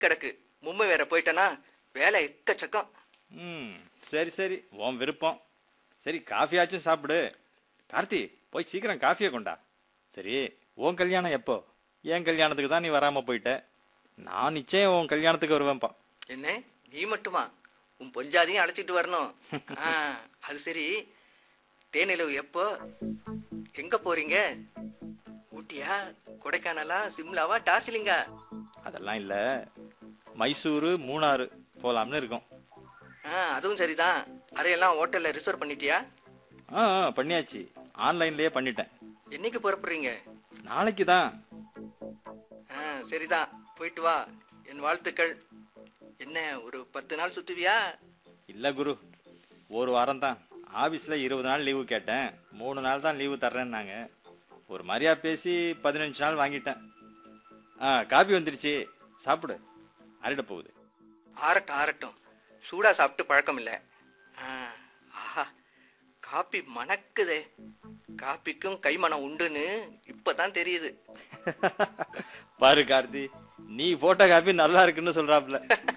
கிடக்கு மும்பை வேற போயிட்டேனா வேலை எக்கச்சக்கம் ம் சரி சரி உன் விருப்பம் சரி காஃபியாச்சும் சாப்பிடு கார்த்தி போய் சீக்கிரம் காஃபியை கொண்டா சரி உன் கல்யாணம் எப்போ என் கல்யாணத்துக்கு தான் நீ வராம போயிட்ட நான் நிச்சயம் உன் கல்யாணத்துக்கு வருவேன்ப்பா என்ன நீ மட்டுமா உன் பொஞ்சாதையும் அழைச்சிட்டு வரணும் ஆ, அது சரி தேனிலவு எப்போ எங்க போறீங்க ஊட்டியா கொடைக்கானலா சிம்லாவா டார்ஜிலிங்கா அதெல்லாம் இல்ல மைசூரு மூணாறு போலாம்னு இருக்கோம் ஆ அதுவும் சரிதான் அறையெல்லாம் ஹோட்டல்ல ரிசர்வ் பண்ணிட்டியா ஆ ஆ, பண்ணியாச்சு ஆன்லைன்லயே பண்ணிட்டேன் என்னைக்கு புறப்படுறீங்க நாளைக்கு தான் ஆ சரிதான் போயிட்டு வா என் வாழ்த்துக்கள் என்ன ஒரு பத்து நாள் சுத்துவியா இல்ல குரு ஒரு வாரம் தான் ஆபீஸ்ல இருபது நாள் லீவு கேட்டேன் மூணு நாள் தான் லீவு தர்றேன்னாங்க ஒரு மாதிரியா பேசி பதினஞ்சு நாள் வாங்கிட்டேன் ஆ காபி வந்துருச்சு சாப்பிடு அரிட போகுது ஆறட்டும் ஆறட்டும் சூடா சாப்பிட்டு பழக்கம் இல்லை ஆஹா காப்பி மணக்குதே காப்பிக்கும் கைமணம் உண்டுன்னு இப்பதான் தெரியுது பாரு கார்த்தி நீ போட்ட காபி நல்லா இருக்குன்னு சொல்றாப்ல